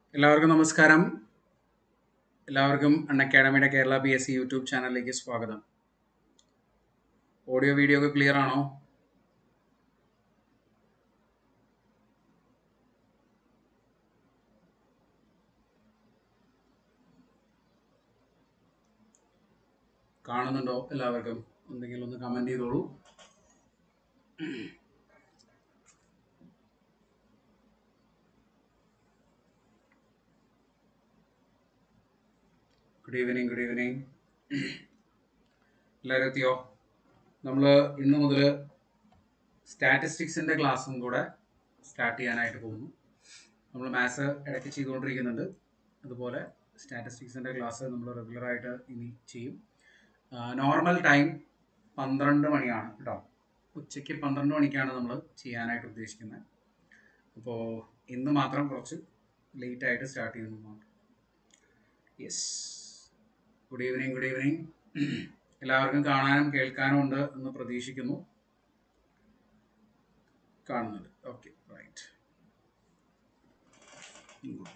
എല്ലാവർക്കും നമസ്കാരം എല്ലാവർക്കും അൺ അക്കാഡമിയുടെ Kerala P S C YouTube ചാനലിലേക്ക് സ്വാഗതം ഓഡിയോ വീഡിയോ ഒക്കെ ക്ലിയർ ആണോ കാണുന്നുണ്ടോ എല്ലാവർക്കും എന്തെങ്കിലും ഒന്ന് കമന്റ് ചെയ്തോളൂ ഗുഡ് ഈവനിങ് ഗുഡ് ഈവനിങ് എല്ലാവരും എത്തിയോ നമ്മൾ ഇന്ന് മുതൽ സ്റ്റാറ്റിസ്റ്റിക്സിൻ്റെ ക്ലാസ്സും കൂടെ സ്റ്റാർട്ട് ചെയ്യാനായിട്ട് പോകുന്നു നമ്മൾ മാത്സ് ഇടയ്ക്ക് ചെയ്തുകൊണ്ടിരിക്കുന്നുണ്ട് അതുപോലെ സ്റ്റാറ്റിസ്റ്റിക്സിൻ്റെ ക്ലാസ് നമ്മൾ റെഗുലറായിട്ട് ഇനി ചെയ്യും നോർമൽ ടൈം പന്ത്രണ്ട് മണിയാണ് കേട്ടോ ഉച്ചയ്ക്ക് പന്ത്രണ്ട് മണിക്കാണ് നമ്മൾ ചെയ്യാനായിട്ട് ഉദ്ദേശിക്കുന്നത് അപ്പോൾ ഇന്ന് മാത്രം കുറച്ച് ലേറ്റ് ആയിട്ട് സ്റ്റാർട്ട് ചെയ്യുന്നു മാത്രം yes good evening good evening എല്ലാവർക്കും കാണാനും കേൾക്കാനും ഉണ്ട് എന്ന് പ്രതീക്ഷിക്കുന്നു കാണുന്നുണ്ട് okay right good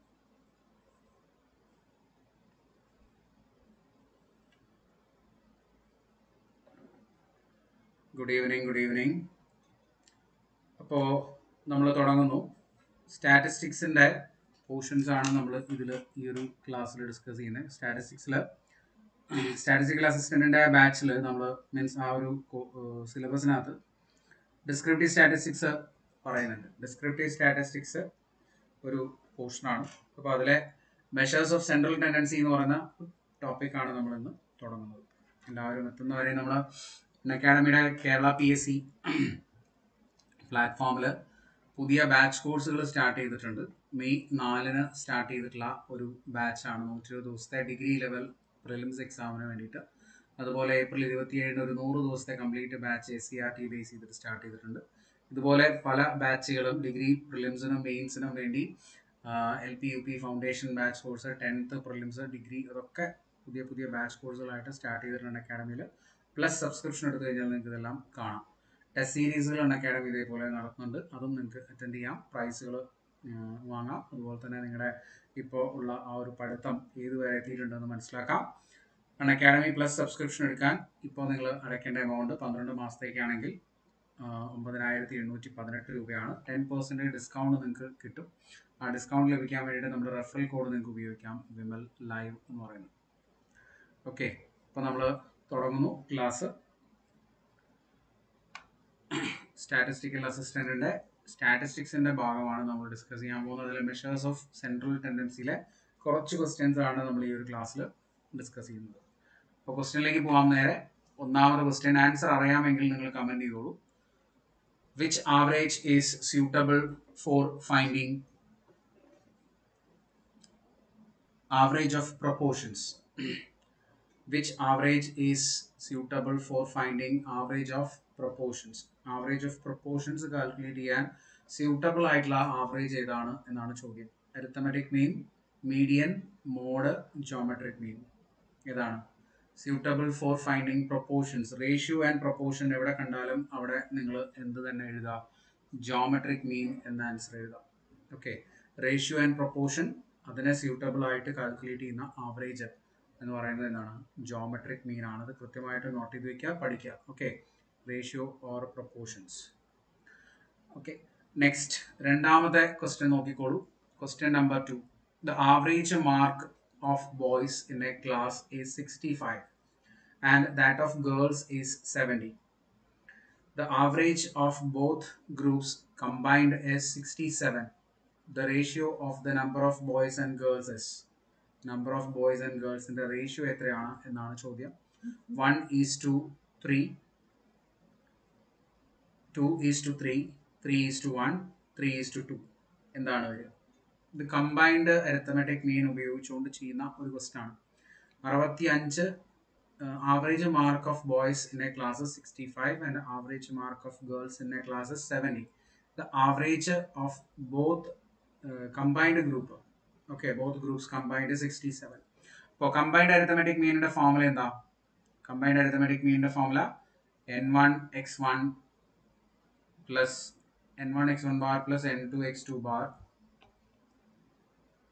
good evening good evening അപ്പോൾ നമ്മൾ തുടങ്ങുന്നു സ്റ്റാറ്റിസ്റ്റിക്സിൻ്റെ പോർഷൻസ് ആണ് നമ്മൾ ഇതിൽ ഈ ഒരു ക്ലാസ്സിൽ ഡിസ്കസ് ചെയ്യുന്നത് സ്റ്റാറ്റിസ്റ്റിക്സിൽ സ്റ്റാറ്റിസ്റ്റിക്കൽ അസിസ്റ്റൻറ്റിൻ്റെ ബാച്ചിൽ നമ്മൾ മീൻസ് ആ ഒരു സിലബസിനകത്ത് ഡിസ്ക്രിപ്റ്റീവ് സ്റ്റാറ്റിസ്റ്റിക്സ് പറയുന്നുണ്ട് ഡിസ്ക്രിപ്റ്റീവ് സ്റ്റാറ്റിസ്റ്റിക്സ് ഒരു പോർഷനാണ് അപ്പോൾ അതിലെ മെഷേഴ്സ് ഓഫ് സെൻട്രൽ ടെൻഡൻസി എന്ന് പറയുന്ന ടോപ്പിക്കാണ് നമ്മൾ ഇന്ന് തുടങ്ങുന്നത് എല്ലാവരും എത്തുന്നവരെ നമ്മൾ അക്കാഡമിയുടെ കേരള പി എസ് സി പ്ലാറ്റ്ഫോമിൽ പുതിയ ബാച്ച് കോഴ്സുകൾ സ്റ്റാർട്ട് ചെയ്തിട്ടുണ്ട് മെയ് നാലിന് സ്റ്റാർട്ട് ചെയ്തിട്ടുള്ള ഒരു ബാച്ചാണ് നൂറ്റി ഇരുപത് ദിവസത്തെ ഡിഗ്രി ലെവൽ പ്രിലിംസ് എക്സാമിന് വേണ്ടിയിട്ട് അതുപോലെ ഏപ്രിൽ ഇരുപത്തിയേഴിന് ഒരു നൂറ് ദിവസത്തെ complete batch S C R T base ചെയ്തിട്ട് സ്റ്റാർട്ട് ചെയ്തിട്ടുണ്ട് ഇതുപോലെ പല ബാച്ചുകളും ഡിഗ്രി പ്രിലിംസിനും മെയിൻസിനും വേണ്ടി L P U P foundation batch course tenth prelims degree അതൊക്കെ പുതിയ പുതിയ ബാച്ച് കോഴ്സുകളായിട്ട് സ്റ്റാർട്ട് ചെയ്തിട്ടുണ്ട് അക്കാഡമിയിൽ പ്ലസ് സബ്സ്ക്രിപ്ഷൻ എടുത്തു കഴിഞ്ഞാൽ നിങ്ങൾക്ക് ഇതെല്ലാം കാണാം ടെസ്റ്റ് സീരീസുകൾ അക്കാഡമി ഇതേപോലെ നടത്തുന്നുണ്ട് അതും നിങ്ങൾക്ക് അറ്റൻഡ് ചെയ്യാം പ്രൈസുകൾ വാങ്ങാം അതുപോലെ തന്നെ നിങ്ങളുടെ ഇപ്പോൾ ഉള്ള ആ ഒരു പഠിത്തം ഏതുവരെ എത്തിയിട്ടുണ്ടെന്ന് മനസ്സിലാക്കാം അൺ അക്കാഡമി പ്ലസ് സബ്സ്ക്രിപ്ഷൻ എടുക്കാൻ ഇപ്പോൾ നിങ്ങൾ അടയ്ക്കേണ്ട എമൗണ്ട് പന്ത്രണ്ട് മാസത്തേക്കാണെങ്കിൽ ഒമ്പതിനായിരത്തി എണ്ണൂറ്റി പതിനെട്ട് രൂപയാണ് ടെൻ പെർസെൻറ്റേജ് ഡിസ്കൗണ്ട് നിങ്ങൾക്ക് കിട്ടും ആ ഡിസ്കൗണ്ട് ലഭിക്കാൻ വേണ്ടിയിട്ട് നമ്മുടെ റെഫറൽ കോഡ് നിങ്ങൾക്ക് ഉപയോഗിക്കാം വിമൽ ലൈവ് എന്ന് പറയുന്നത് ഓക്കെ അപ്പോൾ നമ്മൾ തുടങ്ങുന്നു ക്ലാസ് സ്റ്റാറ്റിസ്റ്റിക്കൽ അസിസ്റ്റൻറ്റിൻ്റെ സ്റ്റാറ്റിസ്റ്റിക്സിൻ്റെ ഭാഗമാണ് നമ്മൾ ഡിസ്കസ് ചെയ്യാൻ പോകുന്നത് അതിൽ മെഷേഴ്സ് ഓഫ് സെൻട്രൽ ടെൻഡൻസിയിലെ കുറച്ച് ക്വസ്റ്റ്യൻസ് ആണ് നമ്മൾ ഈ ഒരു ക്ലാസ്സിൽ ഡിസ്കസ് ചെയ്യുന്നത് അപ്പോൾ ക്വസ്റ്റ്യനിലേക്ക് പോകാം നേരെ ഒന്നാമത് ക്വസ്റ്റ്യൻ ആൻസർ അറിയാമെങ്കിൽ നിങ്ങൾ കമൻറ്റ് ചെയ്തോളൂ which average is suitable for finding average of proportions which average is suitable for finding average of proportions average of proportions calculate ചെയ്യാൻ സ്യൂട്ടബിൾ ആയിട്ടുള്ള ആവറേജ് ഏതാണ് എന്നാണ് ചോദ്യം arithmetic mean median mode geometric mean ഏതാണ് suitable for finding proportions ratio and proportion എവിടെ കണ്ടാലും അവിടെ നിങ്ങൾ എന്ത് തന്നെ എഴുതുക ജോമെട്രിക് മീൻ എന്ന ആൻസർ എഴുതാം ഓക്കെ റേഷ്യോ ആൻഡ് പ്രൊപ്പോർഷൻ അതിനെ സ്യൂട്ടബിൾ ആയിട്ട് കാൽക്കുലേറ്റ് ചെയ്യുന്ന ആവറേജ് എന്ന് പറയുന്നത് എന്താണ് ജോമെട്രിക് മീൻ ആണ് അത് കൃത്യമായിട്ട് നോട്ട് ചെയ്ത് വെക്കുക പഠിക്കുക okay ratio or proportions okay next രണ്ടാമത്തെ ക്വസ്റ്റ്യൻ നോക്കിക്കോളൂ question number two the average mark of boys in a class is sixty five and that of girls is seventy the average of both groups combined is sixty seven the ratio of the number of boys and girls is number of boys and ഗേൾസിന്റെ ratio എത്രയാണ് എന്നാണ് ചോദ്യം one is to three two is to three three is to one three is to two എന്താണ് വരിക ഇത് combined arithmetic mean ഉപയോഗിച്ചുകൊണ്ട് ചെയ്യുന്ന ഒരു ക്വസ്റ്റ് ആണ് അറുപത്തി അഞ്ച് average mark of boys in a class sixty five and average mark of girls in a class seventy the average of both combined group okay both groups combined sixty seven അപ്പോൾ combined arithmetic മീനിന്റെ formula എന്താ combined arithmetic മീനിന്റെ formula N one X one plus n1 x1 bar plus n2 x2 bar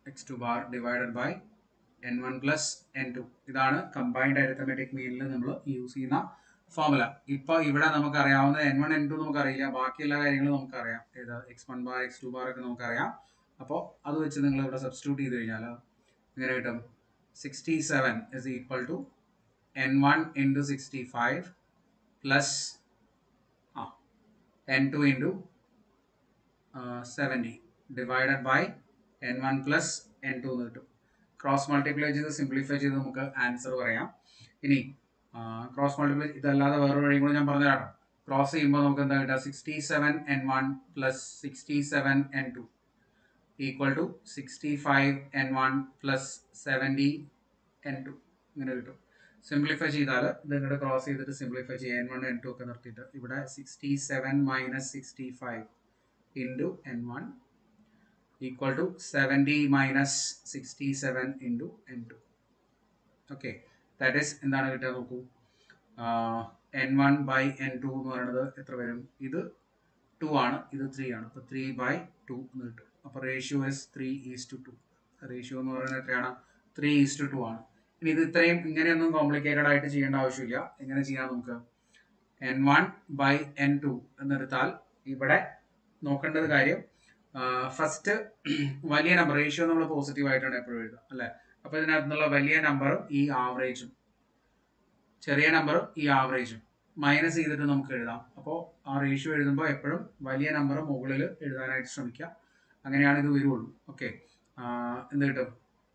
X two bar divided by N one plus N two ഇതാണ് combined arithmetic മീനിൽ നമ്മൾ use ചെയ്യുന്ന formula ഇപ്പോൾ ഇവിടെ നമുക്കറിയാവുന്ന N one N two നമുക്കറിയില്ല ബാക്കിയുള്ള കാര്യങ്ങളും നമുക്കറിയാം ഏത് X one bar X two bar ഒക്കെ നമുക്കറിയാം അപ്പോൾ അത് വെച്ച് നിങ്ങൾ ഇവിടെ സബ്സ്റ്റിറ്റ്യൂട്ട് ചെയ്ത് കഴിഞ്ഞാൽ ഇങ്ങനെ കിട്ടും sixty seven is equal to N one into sixty five plus ah N two into seventy divided by N one plus N two എന്ന് കിട്ടും ക്രോസ് മൾട്ടിപ്ലൈ ചെയ്ത് സിംപ്ലിഫൈ ചെയ്ത് നമുക്ക് ആൻസർ പറയാം ഇനി ക്രോസ് മൾട്ടിപ്ലൈ ഇതല്ലാതെ വേറൊരു വഴിയും കൂടി ഞാൻ പറഞ്ഞു തരാം ക്രോസ് ചെയ്യുമ്പോൾ നമുക്ക് എന്താ കിട്ടുക sixty seven N one plus sixty seven N two equal to sixty five N one plus seventy N two ഇങ്ങനെ കിട്ടും സിംപ്ലിഫൈ ചെയ്താൽ ഇത് ഇങ്ങോട്ട് ക്രോസ് ചെയ്തിട്ട് സിംപ്ലിഫൈ ചെയ്യുക എൻ വൺ എൻ ടു ഒക്കെ നിർത്തിയിട്ട് ഇവിടെ sixty seven minus sixty five into n one equal to seventy minus sixty seven into n two okay that is എന്താണ് കിട്ടുക നോക്കൂ n one by n two എന്ന് പറയുന്നത് എത്ര വരും ഇത് ടു ആണ് ഇത് ത്രീ ആണ് അപ്പോൾ ത്രീ ബൈ ടു എന്ന് കിട്ടും അപ്പോൾ ratio is three is to two ratio എന്ന് പറയുന്നത് എത്രയാണ് ത്രീ ഈസ് ടു ടു ആണ് ഇനി ഇത് ഇത്രയും ഇങ്ങനെയൊന്നും കോംപ്ലിക്കേറ്റഡ് ആയിട്ട് ചെയ്യേണ്ട ആവശ്യമില്ല എങ്ങനെ ചെയ്യാം നമുക്ക് n one by n two എന്നെടുത്താൽ ഇവിടെ നോക്കേണ്ടത് കാര്യം ഫസ്റ്റ് വലിയ നമ്പർ റേഷ്യോ നമ്മൾ പോസിറ്റീവ് ആയിട്ടാണ് എപ്പോഴും എഴുതുക അല്ലേ അപ്പോൾ ഇതിനകത്ത് നിന്നുള്ള വലിയ നമ്പറും ഈ ആവറേജും ചെറിയ നമ്പറും ഈ ആവറേജും മൈനസ് ചെയ്തിട്ട് നമുക്ക് എഴുതാം അപ്പോൾ ആ റേഷ്യോ എഴുതുമ്പോൾ എപ്പോഴും വലിയ നമ്പർ മുകളിൽ എഴുതാനായിട്ട് ശ്രമിക്കുക അങ്ങനെയാണ് ഇത് വരുള്ളൂ ഓക്കെ എന്ത് കിട്ടും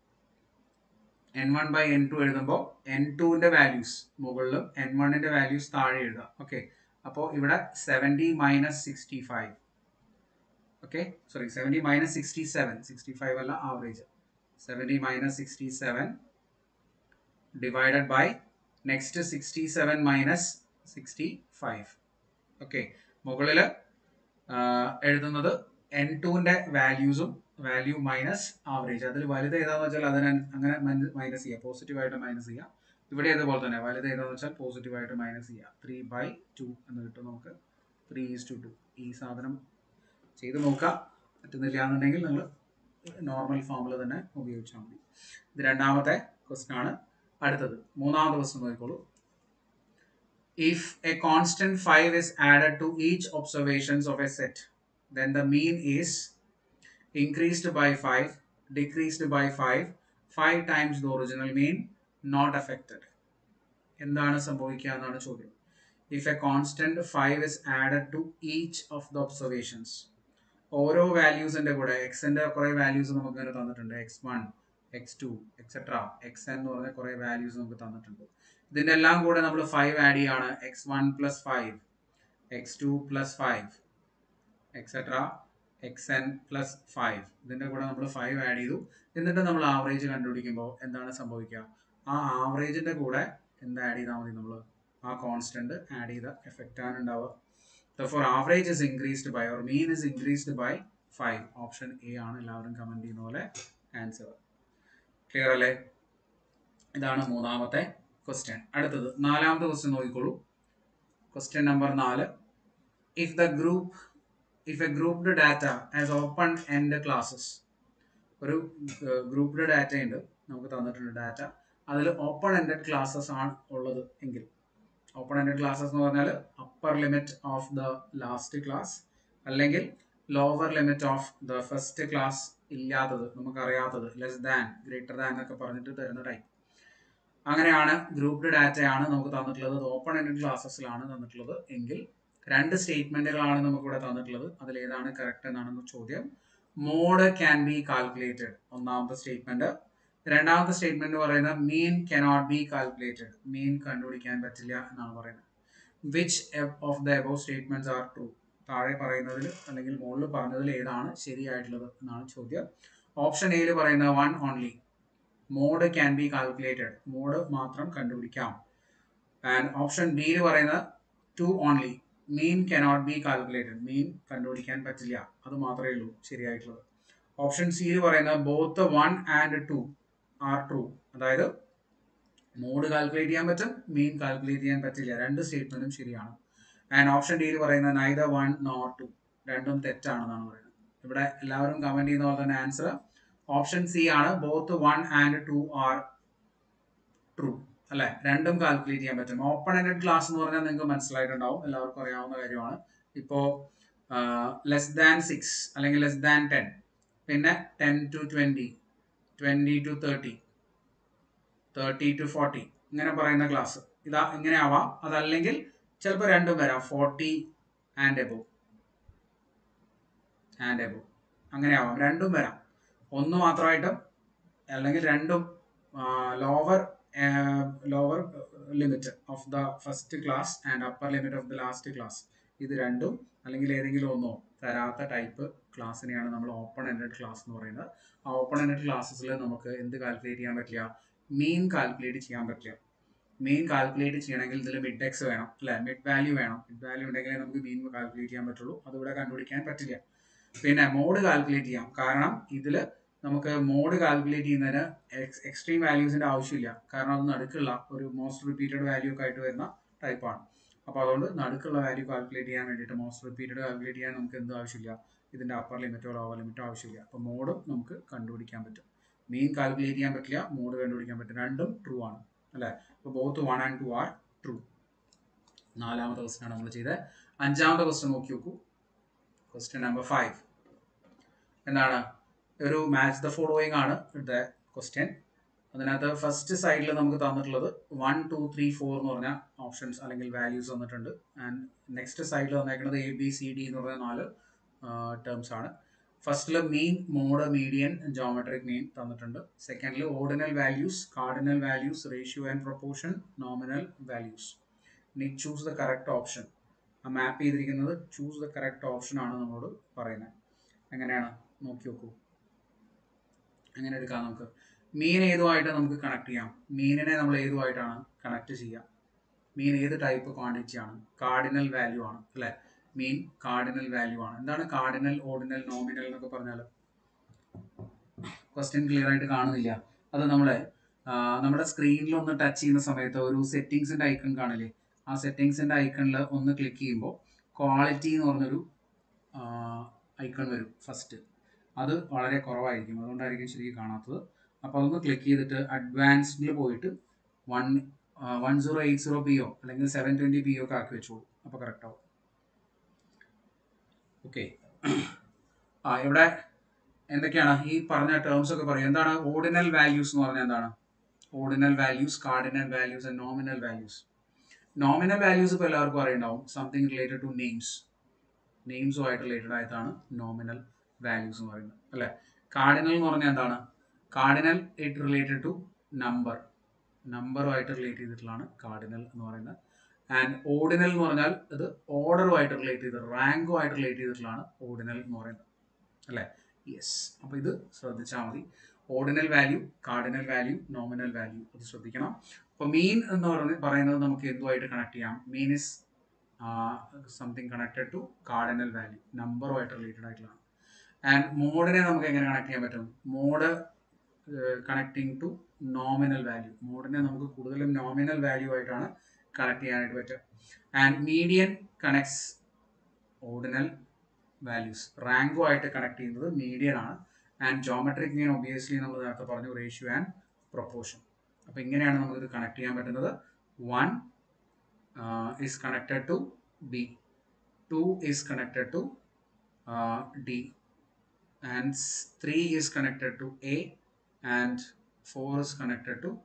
n one by n two എഴുതുമ്പോൾ എൻ ടുവിൻ്റെ വാല്യൂസ് മുകളിലും എൻ വണ്ണിൻ്റെ വാല്യൂസ് താഴെ എഴുതുക ഓക്കെ അപ്പോൾ ഇവിടെ seventy minus sixty five okay sorry seventy minus sixty seven sixty five അല്ല average seventy minus sixty seven divided by next sixty seven minus sixty five okay മുകളിൽ എഴുതുന്നത് എൻ ടുവിൻ്റെ വാല്യൂസും വാല്യൂ മൈനസ് ആവറേജ് അതിൽ വലുത് ഏതാന്ന് വെച്ചാൽ അതിന് അങ്ങനെ മൈനസ് ചെയ്യുക പോസിറ്റീവായിട്ട് മൈനസ് ചെയ്യുക ഇവിടെ അതുപോലെ തന്നെ വലുത് ഏതാന്ന് വെച്ചാൽ പോസിറ്റീവായിട്ട് മൈനസ് ചെയ്യുക ത്രീ ബൈ ടു എന്ന് കിട്ടും നമുക്ക് ത്രീ ഈസ് ടു ടു ഈ സാധനം ചെയ്ത് നോക്കുക പറ്റുന്നില്ല എന്നുണ്ടെങ്കിൽ നിങ്ങൾ നോർമൽ ഫോമിൽ തന്നെ ഉപയോഗിച്ചാൽ മതി ഇത് രണ്ടാമത്തെ ക്വസ്റ്റൻ ആണ് അടുത്തത് മൂന്നാമത്തെ ക്വസ്റ്റൻ നോക്കിക്കോളൂ if a constant five is added to each observations of a set then the mean is increased by 5 decreased by 5 5 times the original mean not affected എന്താണ് സംഭവിക്കുക എന്നാണ് ചോദ്യം if a constant five is added to each of the observations ഓരോ വാല്യൂസിന്റെ കൂടെ എക്സിന്റെ കുറെ values നമുക്ക് ഇങ്ങനെ തന്നിട്ടുണ്ട് x one x two etcetera x എന്ന് പറഞ്ഞ കുറെ വാല്യൂസ് നമുക്ക് തന്നിട്ടുണ്ട് ഇതിന്റെ എല്ലാം കൂടെ നമ്മൾ ഫൈവ് ആഡ് ചെയ്യാണ് x one plus five x two plus five etcetera x n plus five ഇതിൻ്റെ കൂടെ നമ്മൾ ഫൈവ് ആഡ് ചെയ്തു എന്നിട്ട് നമ്മൾ ആവറേജ് കണ്ടുപിടിക്കുമ്പോൾ എന്താണ് സംഭവിക്കുക ആ ആവറേജിൻ്റെ കൂടെ എന്ത് ആഡ് ചെയ്താൽ മതി നമ്മൾ ആ കോൺസ്റ്റന്റ് ആഡ് ചെയ്ത എഫക്റ്റ് ആണ് ഉണ്ടാവുക for average is increased by or mean is increased by five option A ആണ് എല്ലാവരും കമൻറ്റ് ചെയ്യുന്ന പോലെ ആൻസർ ക്ലിയർ അല്ലേ ഇതാണ് മൂന്നാമത്തെ ക്വസ്റ്റ്യൻ അടുത്തത് നാലാമത്തെ ക്വസ്റ്റ്യൻ നോക്കിക്കോളൂ ക്വസ്റ്റ്യൻ നമ്പർ നാല് if the group if a grouped data as open end classes ഒരു ഗ്രൂപ്പ്ഡ് ഡാറ്റ ഉണ്ട് നമുക്ക് തന്നിട്ടുണ്ട് ഡാറ്റ അതിൽ ഓപ്പൺ എൻഡഡ് ക്ലാസ്സസ് ആണ് ഉള്ളത് എങ്കിൽ ഓപ്പൺ എൻഡഡ് ക്ലാസ്സസ് എന്ന് പറഞ്ഞാൽ upper limit of the last class അല്ലെങ്കിൽ lower limit of the first class ഇല്ലാത്തത് നമുക്കറിയാത്തത് ലെസ് ദാൻ ഗ്രേറ്റർ ദാൻ എന്നൊക്കെ പറഞ്ഞിട്ട് തരുന്ന ടൈപ്പ് അങ്ങനെയാണ് ഗ്രൂപ്പ്ഡ് ഡാറ്റയാണ് നമുക്ക് തന്നിട്ടുള്ളത് ഓപ്പൺ എൻഡഡ് ക്ലാസ്സസിലാണ് തന്നിട്ടുള്ളത് എങ്കിൽ രണ്ട് സ്റ്റേറ്റ്മെന്റുകളാണ് നമുക്കിവിടെ തന്നിട്ടുള്ളത് അതിൽ ഏതാണ് കറക്റ്റ് എന്നാണ് ചോദ്യം മോഡ് ക്യാൻ ബി കാൽക്കുലേറ്റഡ് ഒന്നാമത്തെ സ്റ്റേറ്റ്മെന്റ് രണ്ടാമത്തെ സ്റ്റേറ്റ്മെന്റ് പറയുന്നത് mean cannot be calculated mean കണ്ടുപിടിക്കാൻ പറ്റില്ല എന്നാണ് പറയുന്നത് which of the above statements are true താഴെ പറയുന്നതിൽ അല്ലെങ്കിൽ മുകളിൽ പറഞ്ഞതിൽ ഏതാണ് ശരിയായിട്ടുള്ളത് എന്നാണ് ചോദ്യം ഓപ്ഷൻ എയിൽ പറയുന്ന one only mode can be calculated mode മാത്രം കണ്ടുപിടിക്കാം ആൻഡ് ഓപ്ഷൻ ബിയിൽ പറയുന്നത് two only mean cannot be calculated mean കണ്ടുപിടിക്കാൻ പറ്റില്ല അത് മാത്രമേ ഉള്ളൂ ശരിയായിട്ടുള്ളത് ഓപ്ഷൻ സിയിൽ പറയുന്നത് both one and two are true അതായത് മോഡ് കാൽക്കുലേറ്റ് ചെയ്യാൻ പറ്റും മീൻ കാൽക്കുലേറ്റ് ചെയ്യാൻ പറ്റില്ല രണ്ട് സ്റ്റേറ്റ്മെന്റും ശരിയാണ് ആൻഡ് ഓപ്ഷൻ ഡിയിൽ പറയുന്നത് നൈദർ വൺ നോർ ടു രണ്ടും തെറ്റാണെന്നാണ് പറയുന്നത് ഇവിടെ എല്ലാവരും കമന്റ് ചെയ്യുന്ന പോലെ തന്നെ ആൻസർ ഓപ്ഷൻ സി ആണ് both one and two are true അല്ലെ രണ്ടും കാൽക്കുലേറ്റ് ചെയ്യാൻ പറ്റും ഓപ്പൺ എൻഡഡ് ക്ലാസ് എന്ന് പറഞ്ഞാൽ നിങ്ങൾക്ക് മനസ്സിലായിട്ടുണ്ടാവും എല്ലാവർക്കും അറിയാവുന്ന കാര്യമാണ് ഇപ്പോൾ ലെസ് ദാൻ സിക്സ് അല്ലെങ്കിൽ ലെസ് ദാൻ ടെൻ പിന്നെ ten to twenty twenty to thirty thirty to forty ഇങ്ങനെ പറയുന്ന ക്ലാസ് ഇതാ ഇങ്ങനെ ആവാം അതല്ലെങ്കിൽ ചിലപ്പോൾ രണ്ടും വരാം forty and above and above അങ്ങനെ ആവാം രണ്ടും വരാം ഒന്ന് മാത്രമായിട്ടും അല്ലെങ്കിൽ രണ്ടും lower lower limit of the first class and upper limit of the last class ഇത് രണ്ടും അല്ലെങ്കിൽ ഏതെങ്കിലും ഒന്നോ തരാത്ത ടൈപ്പ് ക്ലാസ്സിനെയാണ് നമ്മൾ ഓപ്പൺ എൻഡഡ് ക്ലാസ് എന്ന് പറയുന്നത് ആ ഓപ്പൺ എൻഡഡ് ക്ലാസ്സസിൽ നമുക്ക് എന്ത് കാൽക്കുലേറ്റ് ചെയ്യാൻ പറ്റില്ല മീൻ കാൽക്കുലേറ്റ് ചെയ്യാൻ പറ്റില്ല മെയിൻ കാൽക്കുലേറ്റ് ചെയ്യണമെങ്കിൽ ഇതിൽ മിഡ് എക്സ് വേണം അല്ലെ മിഡ് വാല്യൂ വേണം മിഡ് വാല്യൂ ഉണ്ടെങ്കിലേ നമുക്ക് മീൻ കാൽക്കുലേറ്റ് ചെയ്യാൻ പറ്റുള്ളൂ അതിവിടെ കണ്ടുപിടിക്കാൻ പറ്റില്ല പിന്നെ മോഡ് കാൽക്കുലേറ്റ് ചെയ്യാം കാരണം ഇതിൽ നമുക്ക് മോഡ് കാൽക്കുലേറ്റ് ചെയ്യുന്നതിന് എക്സ്ട്രീം വാല്യൂസിന്റെ ആവശ്യമില്ല കാരണം അത് നടുക്കുള്ള ഒരു മോസ്റ്റ് റിപ്പീറ്റഡ് വാല്യൂ ഒക്കെ ആയിട്ട് വരുന്ന ടൈപ്പാണ് അപ്പോൾ അതുകൊണ്ട് നടുക്കുള്ള വാല്യൂ കാൽക്കുലേറ്റ് ചെയ്യാൻ വേണ്ടിയിട്ട് മോസ്റ്റ് റിപ്പീറ്റഡ് കാൽക്കുലേറ്റ് ചെയ്യാൻ നമുക്ക് എന്ത് ആവശ്യമില്ല ഇതിന്റെ അപ്പർ ലിമിറ്റോ ലോവർ ലിമിറ്റോ ആവശ്യമില്ല അപ്പോൾ മോഡും നമുക്ക് കണ്ടുപിടിക്കാൻ പറ്റും മീൻ കാൽക്കുലേറ്റ് ചെയ്യാൻ പറ്റില്ല മോഡ് കണ്ടുപിടിക്കാൻ പറ്റും രണ്ടും ട്രൂ ആണ് അല്ലേ അപ്പോൾ both one and two are true നാലാമത്തെ ക്വസ്റ്റ്യൻ ആണ് നമ്മൾ ചെയ്തത് അഞ്ചാമത്തെ ക്വസ്റ്റ്യൻ നോക്കി നോക്കൂ ക്വസ്റ്റ്യൻ നമ്പർ ഫൈവ് എന്താണ് ഒരു മാച്ച് ദ ഫോളോയിങ് ആണ് ഇവിടുത്തെ ക്വസ്റ്റ്യൻ അതിനകത്ത് ഫസ്റ്റ് സൈഡിൽ നമുക്ക് തന്നിട്ടുള്ളത് വൺ ടു ത്രീ ഫോർ എന്ന് പറഞ്ഞ ഓപ്ഷൻസ് അല്ലെങ്കിൽ വാല്യൂസ് തന്നിട്ടുണ്ട് ആൻഡ് നെക്സ്റ്റ് സൈഡിൽ വന്നേക്കുന്നത് എ ബി സി ഡി എന്ന് പറഞ്ഞ നാല് ടേംസ് ആണ് ഫസ്റ്റിൽ mean mode median geometric mean തന്നിട്ടുണ്ട് സെക്കൻഡിൽ ordinal values cardinal values ratio and proportion nominal values ഇനി ചൂസ് ദ കറക്റ്റ് ഓപ്ഷൻ ആ മാപ്പ് ചെയ്തിരിക്കുന്നത് ചൂസ് ദ കറക്റ്റ് ഓപ്ഷൻ ആണ് നമ്മളോട് പറയുന്നത് എങ്ങനെയാണ് നോക്കി നോക്കൂ എങ്ങനെ എടുക്കാം നമുക്ക് മീൻ ഏതുമായിട്ട് നമുക്ക് കണക്ട് ചെയ്യാം മീനിനെ നമ്മൾ ഏതുമായിട്ടാണ് കണക്ട് ചെയ്യുക മീൻ ഏത് ടൈപ്പ് ക്വാണ്ടിറ്റി ആണ് കാർഡിനൽ വാല്യൂ ആണ് അല്ലേ മീൻ കാർഡിനൽ വാല്യൂ ആണ് എന്താണ് കാർഡിനൽ ഓർഡിനൽ നോമിനൽ എന്നൊക്കെ പറഞ്ഞാൽ ക്വസ്റ്റ്യൻ ക്ലിയർ ആയിട്ട് കാണുന്നില്ല അത് നമ്മളെ നമ്മുടെ സ്ക്രീനിൽ ഒന്ന് ടച്ച് ചെയ്യുന്ന സമയത്ത് ഒരു സെറ്റിങ്സിന്റെ ഐക്കൺ കാണില്ലേ ആ സെറ്റിങ്സിന്റെ ഐക്കണിൽ ഒന്ന് ക്ലിക്ക് ചെയ്യുമ്പോൾ ക്വാളിറ്റി എന്ന് പറഞ്ഞൊരു ഐക്കൺ വരും ഫസ്റ്റ് അത് വളരെ കുറവായിരിക്കും അതുകൊണ്ടായിരിക്കും ശരിക്കും കാണാത്തത് അപ്പോൾ അതൊന്ന് ക്ലിക്ക് ചെയ്തിട്ട് അഡ്വാൻസ്ഡിൽ പോയിട്ട് one one zero eight zero p o അല്ലെങ്കിൽ സെവൻ ട്വൻറ്റി പി ഒ ഒക്കെ ആക്കി വെച്ചോളൂ അപ്പോൾ കറക്റ്റ് ആവും ഓക്കെ ആ ഇവിടെ എന്തൊക്കെയാണ് ഈ പറഞ്ഞ ടേംസ് ഒക്കെ പറയും എന്താണ് ഓർഡിനൽ വാല്യൂസ് എന്ന് പറഞ്ഞാൽ എന്താണ് ordinal values cardinal values and nominal values nominal values ഇപ്പോൾ എല്ലാവർക്കും അറിയുണ്ടാവും സംതിങ് റിലേറ്റഡ് ടു നെയിംസ് നെയിംസുമായിട്ട് റിലേറ്റഡ് ആയിട്ടാണ് നോമിനൽ വാല്യൂസ് എന്ന് പറയുന്നത് അല്ലേ കാർഡിനൽ എന്ന് പറഞ്ഞാൽ എന്താണ് cardinal it related to number നമ്പറുമായിട്ട് റിലേറ്റ് ചെയ്തിട്ടുള്ളതാണ് കാർഡിനൽ എന്ന് പറയുന്നത് ആൻഡ് ഓർഡിനൽ എന്ന് പറഞ്ഞാൽ ഇത് ഓർഡറുമായിട്ട് റിലേറ്റ് ചെയ്ത് റാങ്കുമായിട്ട് റിലേറ്റ് ചെയ്തിട്ടുള്ളതാണ് ഓർഡിനൽ എന്ന് പറയുന്നത് അല്ലേ യെസ് അപ്പോൾ ഇത് ശ്രദ്ധിച്ചാൽ മതി ordinal value cardinal value nominal value അത് ശ്രദ്ധിക്കണം അപ്പോൾ മീൻ എന്ന് പറഞ്ഞ് പറയുന്നത് നമുക്ക് എന്തുമായിട്ട് കണക്ട് ചെയ്യാം mean is something connected to cardinal value നമ്പറുമായിട്ട് റിലേറ്റഡ് ആയിട്ടുള്ളതാണ് ആൻഡ് മോഡിനെ നമുക്ക് എങ്ങനെ കണക്ട് ചെയ്യാൻ പറ്റും mode connecting to nominal value മോഡിനെ നമുക്ക് കൂടുതലും നോമിനൽ വാല്യൂ ആയിട്ടാണ് കണക്ട് ചെയ്യാനായിട്ട് പറ്റുക and median connects ordinal values റാങ്കുമായിട്ട് കണക്ട് ചെയ്യുന്നത് മീഡിയൻ ആണ് ആൻഡ് ജോമെട്രിക് മീൻ ഒബിയസ്ലി നമ്മൾ നേരത്തെ പറഞ്ഞു റേഷ്യോ ആൻഡ് പ്രൊപ്പോർഷൻ അപ്പോൾ ഇങ്ങനെയാണ് നമുക്കിത് കണക്ട് ചെയ്യാൻ പറ്റുന്നത് one is connected to B two is connected to D and 3 is connected to A and 4 is connected to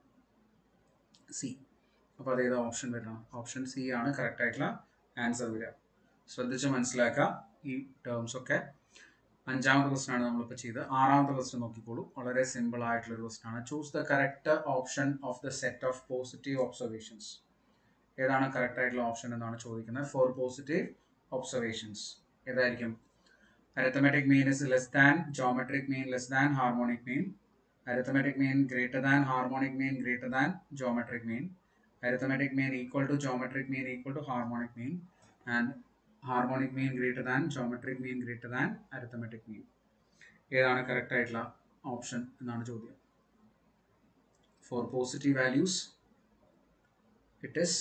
C. അപ്പോൾ അതേത് ഓപ്ഷൻ വരണം ഓപ്ഷൻ സി ആണ് കറക്റ്റ് ആയിട്ടുള്ള ആൻസർ വരിക ശ്രദ്ധിച്ച് മനസ്സിലാക്കുക ഈ ടേംസ് ഒക്കെ അഞ്ചാമത്തെ ക്വസ്റ്റൻ ആണ് നമ്മളിപ്പോൾ ചെയ്തത് ആറാമത്തെ ക്വസ്റ്റൻ നോക്കിക്കോളൂ വളരെ സിമ്പിൾ ആയിട്ടുള്ള ഒരു ക്വസ്റ്റൻ ആണ് choose the correct option of the set of positive observations ഏതാണ് കറക്റ്റ് ആയിട്ടുള്ള ഓപ്ഷൻ എന്നാണ് ചോദിക്കുന്നത് ഫോർ പോസിറ്റീവ് ഒബ്സർവേഷൻസ് ഏതായിരിക്കും arithmetic mean is less than geometric mean less than harmonic mean arithmetic mean greater than harmonic mean greater than geometric mean arithmetic mean equal to geometric mean equal to harmonic mean and harmonic mean greater than geometric mean greater than arithmetic mean ഏതാണ് correct ആയിട്ടുള്ള option എന്നാണ് ചോദ്യം for positive values it is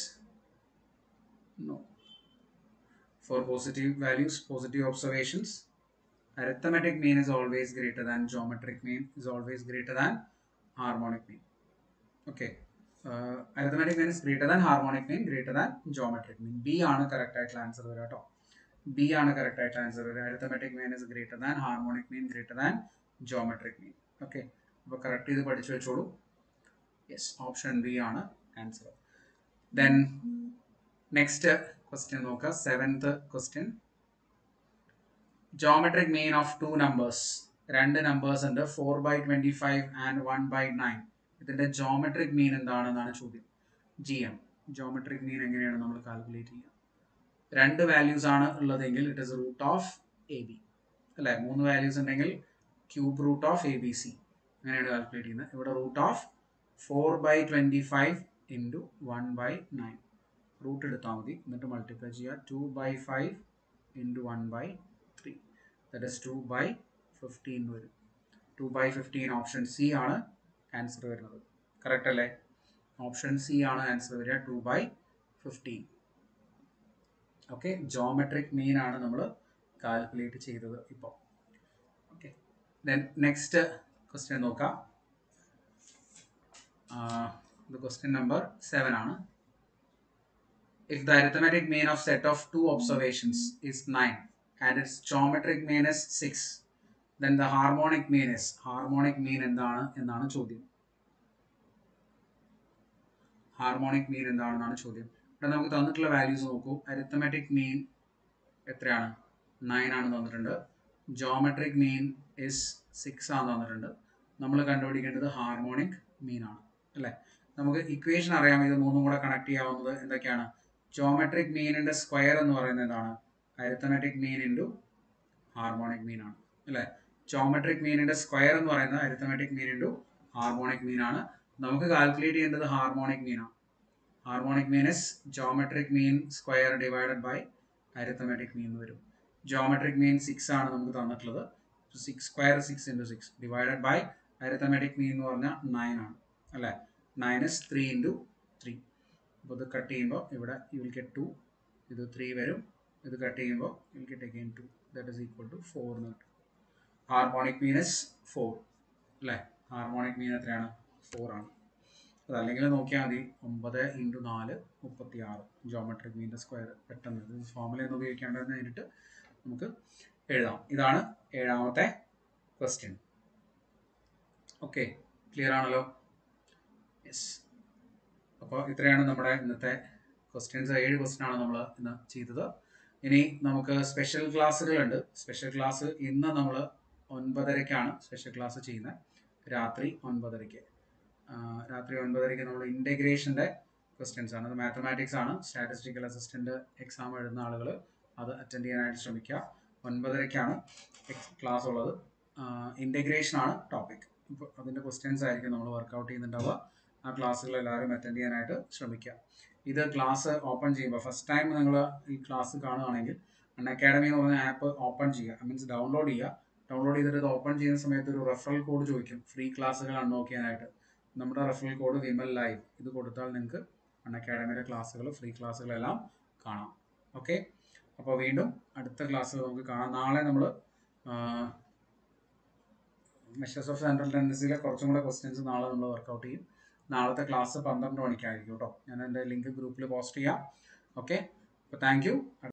no for positive values positive observations arithmetic mean is always greater than geometric mean is always greater than harmonic mean okay uh, arithmetic mean is greater than harmonic mean greater than geometric mean b ആണ് correct ആയിട്ടുള്ള answer വരിക കേട്ടോ B ആണ് correct ആയിട്ടുള്ള answer വരിക arithmetic mean is greater than harmonic mean greater than geometric mean okay അപ്പോൾ correct ചെയ്ത് പഠിച്ചു വെച്ചോളൂ യെസ് ഓപ്ഷൻ ബി ആണ് ആൻസർ ദെൻ നെക്സ്റ്റ് ക്വസ്റ്റ്യൻ നോക്കുക seventh question geometric mean of two numbers രണ്ട് നമ്പേഴ്സ് ഉണ്ട് four by twenty five and one by nine ഇതിന്റെ geometric mean എന്താണെന്നാണ് ചോദ്യം ജി എം ജോമെട്രിക് മീൻ എങ്ങനെയാണ് നമ്മൾ കാൽക്കുലേറ്റ് ചെയ്യുക രണ്ട് വാല്യൂസ് ആണ് ഉള്ളതെങ്കിൽ it is root of a b അല്ലെ മൂന്ന് വാല്യൂസ് ഉണ്ടെങ്കിൽ cube root of a b c അങ്ങനെയാണ് കാൽക്കുലേറ്റ് ചെയ്യുന്നത് ഇവിടെ root of four by twenty five into one by nine root എടുത്താൽ മതി എന്നിട്ട് മൾട്ടിപ്ലൈ ചെയ്യുക two by five into one by three that is two by fifteen വരും two by fifteen option C ആണ് answer വരുന്നത് correct അല്ലേ option C ആണ് answer വരിക two by fifteen okay geometric mean ആണ് നമ്മൾ കാൽക്കുലേറ്റ് ചെയ്തത് ഇപ്പോൾ ഓക്കെ ദെൻ നെക്സ്റ്റ് ക്വസ്റ്റ്യൻ നോക്കാം ഇത് ക്വസ്റ്റ്യൻ നമ്പർ സെവൻ ആണ് if the arithmetic mean of set of two observations is 9 and its geometric mean is 6 then the harmonic mean is harmonic mean എന്താണ് എന്നാണ് ചോദ്യം ഹാർമോണിക് മീൻ എന്താണെന്നാണ് ചോദ്യം ഇവിടെ നമുക്ക് തന്നിട്ടുള്ള വാല്യൂസ് നോക്കൂ അരിത്തമെറ്റിക് മീൻ എത്രയാണ് നയൻ ആണ് തന്നിട്ടുണ്ട് ജോമെട്രിക് മീൻ ഇസ് സിക്സ് ആണ് തന്നിട്ടുണ്ട് നമ്മൾ കണ്ടുപിടിക്കേണ്ടത് ഹാർമോണിക് മീൻ ആണ് അല്ലേ നമുക്ക് ഇക്വേഷൻ അറിയാം ഇത് മൂന്നും കൂടെ കണക്ട് ചെയ്യാവുന്നത് എന്തൊക്കെയാണ് ജോമെട്രിക് മീനിന്റെ സ്ക്വയർ എന്ന് പറയുന്നത് എന്താണ് arithmetic mean into harmonic mean ആണ് അല്ലേ ജോമെട്രിക് മീനിന്റെ സ്ക്വയർ എന്ന് പറയുന്നത് arithmetic mean into harmonic mean ആണ് നമുക്ക് കാൽക്കുലേറ്റ് ചെയ്യേണ്ടത് ഹാർമോണിക് മീൻ ആണ് harmonic mean is geometric mean square divided by arithmetic mean വരും ജോമെട്രിക് മീൻ സിക്സ് ആണ് നമുക്ക് തന്നിട്ടുള്ളത് six square six into six divided by arithmetic mean എന്ന് പറഞ്ഞാൽ നയൻ ആണ് അല്ലേ nine is three into three അപ്പോൾ ഇത് കട്ട് ചെയ്യുമ്പോൾ ഇവിടെ യു വിൽ ഗെറ്റ് ടു ഇത് ത്രീ വരും ഇത് കട്ട് ചെയ്യുമ്പോൾ you will get again two that is equal to four എന്ന് കിട്ടും ഹാർമോണിക് മീൻ ഇസ് ഫോർ അല്ലേ ഹാർമോണിക് മീൻ എത്രയാണ് ഫോർ ആണ് അതല്ലെങ്കിൽ നോക്കിയാൽ മതി ഒമ്പത് ഇൻറ്റു നാല് മുപ്പത്തി ആറ് ജോമെട്രിക് മീൻ്റെ സ്ക്വയർ പെട്ടെന്ന് ഇത് ഫോമുല എന്ന് ഉപയോഗിക്കേണ്ടത് നേരിട്ട് നമുക്ക് എഴുതാം ഇതാണ് ഏഴാമത്തെ ക്വസ്റ്റ്യൻ ഓക്കെ ക്ലിയർ ആണല്ലോ യെസ് അപ്പോൾ ഇത്രയാണ് നമ്മുടെ ഇന്നത്തെ ക്വസ്റ്റ്യൻസ് ഏഴ് ക്വസ്റ്റ്യൻ ആണ് നമ്മൾ ഇന്ന് ചെയ്തത് ഇനി നമുക്ക് സ്പെഷ്യൽ ക്ലാസ്സുകളുണ്ട് സ്പെഷ്യൽ ക്ലാസ് ഇന്ന് നമ്മൾ ഒൻപതരയ്ക്കാണ് സ്പെഷ്യൽ ക്ലാസ് ചെയ്യുന്നത് രാത്രി ഒൻപതരയ്ക്ക് രാത്രി ഒൻപതരയ്ക്ക് നമ്മൾ ഇൻറ്റഗ്രേഷൻ്റെ ക്വസ്റ്റ്യൻസ് ആണ് അത് മാത്തമാറ്റിക്സ് ആണ് സ്റ്റാറ്റിസ്റ്റിക്കൽ അസിസ്റ്റൻ്റ് എക്സാം എഴുതുന്ന ആളുകൾ അത് അറ്റൻഡ് ചെയ്യാനായിട്ട് ശ്രമിക്കുക ഒൻപതരയ്ക്കാണ് ക്ലാസ് ഉള്ളത് ഇൻറ്റഗ്രേഷൻ ആണ് ടോപ്പിക് ഇപ്പോൾ അതിൻ്റെ ക്വസ്റ്റ്യൻസ് ആയിരിക്കും നമ്മൾ വർക്കൗട്ട് ചെയ്യുന്നുണ്ടാവുക ആ ക്ലാസ്സുകൾ എല്ലാവരും അറ്റൻഡ് ചെയ്യാനായിട്ട് ശ്രമിക്കുക ഇത് ക്ലാസ് ഓപ്പൺ ചെയ്യുമ്പോൾ ഫസ്റ്റ് ടൈം നിങ്ങൾ ഈ ക്ലാസ് കാണുകയാണെങ്കിൽ അൺ അക്കാഡമി എന്ന് പറഞ്ഞ ആപ്പ് ഓപ്പൺ ചെയ്യുക മീൻസ് ഡൗൺലോഡ് ചെയ്യുക ഡൗൺലോഡ് ചെയ്തിട്ട് ഇത് ഓപ്പൺ ചെയ്യുന്ന സമയത്ത് ഒരു റെഫറൽ കോഡ് ചോദിക്കും ഫ്രീ ക്ലാസ്സുകൾ അൺലോക്ക് ചെയ്യാനായിട്ട് നമ്മുടെ റെഫറൽ കോഡ് വിമൽ ലൈവ് ഇത് കൊടുത്താൽ നിങ്ങൾക്ക് അൺ അക്കാഡമിയുടെ ക്ലാസ്സുകൾ ഫ്രീ ക്ലാസ്സുകളെല്ലാം കാണാം ഓക്കെ അപ്പോൾ വീണ്ടും അടുത്ത ക്ലാസ്സിൽ നമുക്ക് കാണാം നാളെ നമ്മൾ മെഷേഴ്സ് ഓഫ് സെൻട്രൽ ടെൻഡൻസിയിലെ കുറച്ചും കൂടെ ക്വസ്റ്റ്യൻസ് നാളെ നമ്മൾ വർക്കൗട്ട് ചെയ്യും നാളത്തെ ക്ലാസ് പന്ത്രണ്ട് മണിക്കായിരിക്കും കേട്ടോ ഞാൻ എൻ്റെ ലിങ്ക് ഗ്രൂപ്പിൽ പോസ്റ്റ് ചെയ്യാം ഓക്കെ അപ്പോൾ താങ്ക് യു